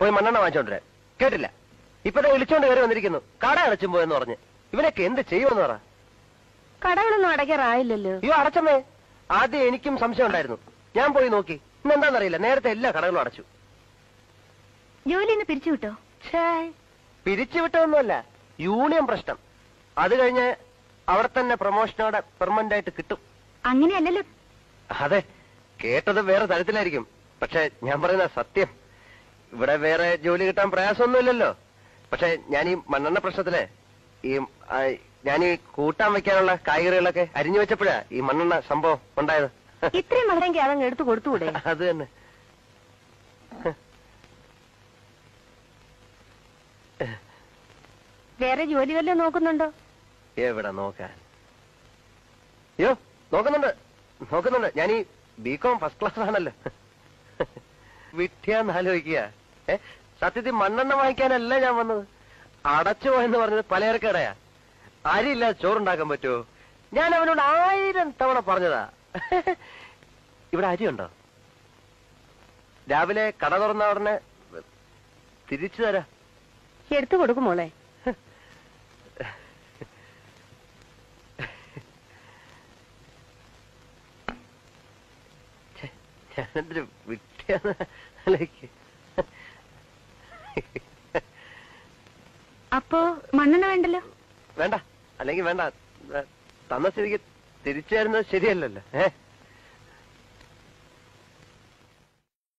പോയി മണ്ണെണ്ണ വാങ്ങിച്ചോണ്ടിരാൻ കേട്ടില്ല ഇപ്പൊ ദേ വിളിച്ചോണ്ട് കയറി വന്നിരിക്കുന്നു കട അടച്ചും പോയെന്ന് പറഞ്ഞ് ഇവനൊക്കെ എന്ത് ചെയ്യുമെന്ന് പറ കടകളൊന്നും അടയ്ക്കാറായില്ലല്ലോ അയ്യോ അടച്ചമ്മേ ആദ്യം എനിക്കും സംശയം ഉണ്ടായിരുന്നു ഞാൻ പോയി നോക്കി ഇന്ന് എന്താണെന്നറിയില്ല നേരത്തെ എല്ലാ കടകളും അടച്ചു ജോലി ഇന്ന് പിരിച്ചു വിട്ടോ പിരിച്ചുവിട്ടതൊന്നുമല്ല യൂണിയൻ പ്രശ്നം അത് കഴിഞ്ഞ് അവിടെ തന്നെ പ്രൊമോഷനോടെ പെർമനന്റ് ആയിട്ട് കിട്ടും അങ്ങനെയല്ലല്ലോ അതെ കേട്ടത് വേറെ തരത്തിലായിരിക്കും പക്ഷെ ഞാൻ പറയുന്ന സത്യം ഇവിടെ വേറെ ജോലി കിട്ടാൻ പ്രയാസമൊന്നുമില്ലല്ലോ പക്ഷെ ഞാൻ ഈ മണ്ണെണ്ണ പ്രശ്നത്തില് ഈ ആ, ഞാൻ ഈ കൂട്ടാൻ വെക്കാനുള്ള കായ്കറികളൊക്കെ അരിഞ്ഞു വെച്ചപ്പോഴാ ഈ മണ്ണെണ്ണ സംഭവം ഉണ്ടായത് ഇത്രയും വളരെങ്കിൽ അതങ്ങ് എടുത്തു കൊടുത്തുകൂടെ അത് തന്നെ വേറെ ജോലി വല്ലതും നോക്കുന്നുണ്ടോ എവിടെ നോക്കാൻ അയ്യോ നോക്കുന്നുണ്ട് നോക്കുന്നുണ്ട് ഞാൻ ഈ ബികോം ഫസ്റ്റ് ക്ലാസ് ആണല്ലോ വിട്ടിയാന്ന് ആലോചിക്കുക ഏ സത്യത്തിൽ മണ്ണെണ്ണ വാങ്ങിക്കാനല്ല ഞാൻ വന്നത് അടച്ചു പോയെന്ന് പറഞ്ഞത് പലചരക്കടയാ അരിയില്ലാതെ ചോറുണ്ടാക്കാൻ പറ്റുമോ ഞാൻ അവനോട് ആയിരം തവണ പറഞ്ഞതാ ഇവിടെ അരിയുണ്ടോ രാവിലെ കട തുറന്ന ഉടനെ തിരിച്ചു തരാം എടുത്തു കൊടുക്കും മോളെ ഞാനെന്തൊരു വിട്ടിയാന്ന് ആലോചിക്കുക അപ്പോ മണ്ണെണ്ണ വേണ്ടല്ലോ വേണ്ട അല്ലെങ്കിൽ വേണ്ട വേ- തന്ന സ്ഥിതിക്ക് തിരിച്ചു തരുന്നത് ശരിയല്ലല്ലോ ഏ